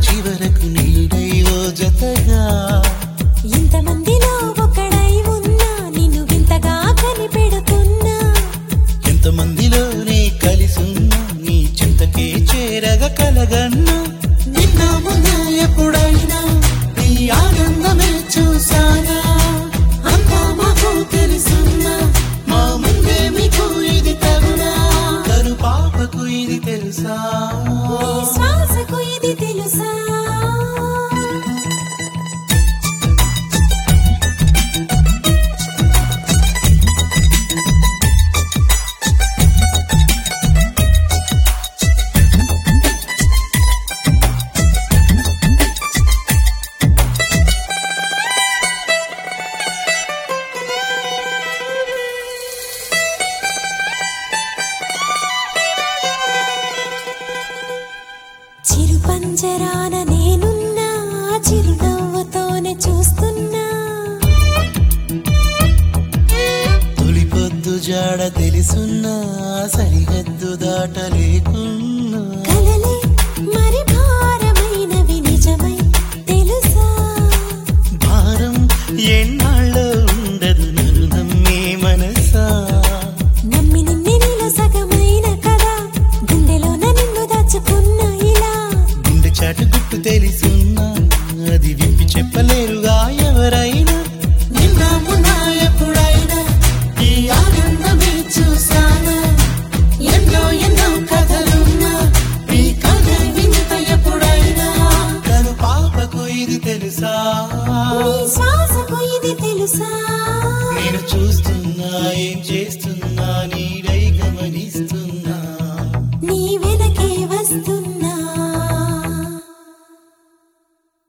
చివరకు నీడై ఓ జతగా ఇంతమందిలో ఒకడై ఉన్నా నిన్ను వింతగా కనిపెడుతున్నా ఎంతమందిలోనే కలిసున్నా నీ చింతకే చేరగ కలగన్నా నిన్న మొన్న ఎప్పుడైనా నీ ఆనందమే చూసానా అంతా మాకు తెలుసున్నా మా ముందే మీకు ఇది తగునా కరు పాపకు ఇది తెలుసా నీ శ్వాసకు ఇది తెలుసా చిరు పంజరాన నేనున్నా చిరునవ్వుతోనే చూస్తున్నా తొలి పొద్దు జాడ తెలుసున్నా సరిహద్దు దాటలే